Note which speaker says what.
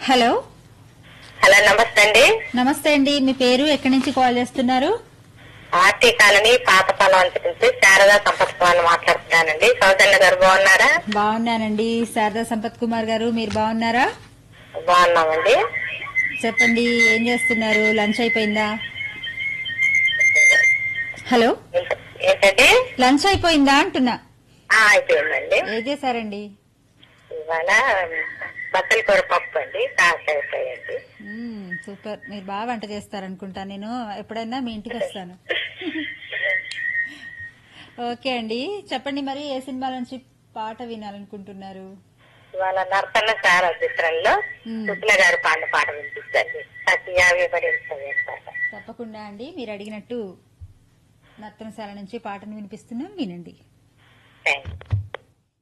Speaker 1: Hello
Speaker 2: hello నమస్తే అండి
Speaker 1: నమస్తే అండి మీ పేరు ఎక్కడి నుంచి కాల్ చేస్తున్నారు
Speaker 2: ఆర్టీ కాలనీ పాతపాలెం నుంచి శారదా సంపత్ కుమార్ మాట్లాడుతున్నానండి సౌజన్య గారు బాగున్నారా
Speaker 1: బాగున్నానండి శారదా సంపత్ కుమార్ గారు మీరు బాగున్నారా
Speaker 2: బాగున్నామండి
Speaker 1: చెప్పండి ఏం చేస్తున్నారు లంచ్ అయిపోయిందా హలో
Speaker 2: ఏంట- ఏంటండి
Speaker 1: లంచ్ అయిపోయిందా అంటున్నా
Speaker 2: ఆ, అయిపోయిందండి
Speaker 1: ఏం చేశారండి
Speaker 2: ఇవాళ బత్తల కూర పప్పు అండి కాకాయ ఫ్రై అండి
Speaker 1: మ్మ్, సూపర్ మీరు బాగా వంట చేస్తారనుకుంటా నేను ఎప్పుడైనా మీ ఇంటికి వస్తాను ఓకే అండి చెప్పండి మరి ఏ సినిమా నుంచి పాట వినాలనుకుంటున్నారు
Speaker 2: ఇవాళ నర్తన సారా చిత్రంలో
Speaker 1: మ్మ్.
Speaker 2: సుశీల గారు పాడిన పాట వినిపిస్తుంది సత్య వివరించే పాట
Speaker 1: తప్పకుండా అండి మీరు అడిగినట్టు నర్తనశాల నుంచి పాటను వినిపిస్తున్నాం వినండి
Speaker 2: థ్యాంక్ యూ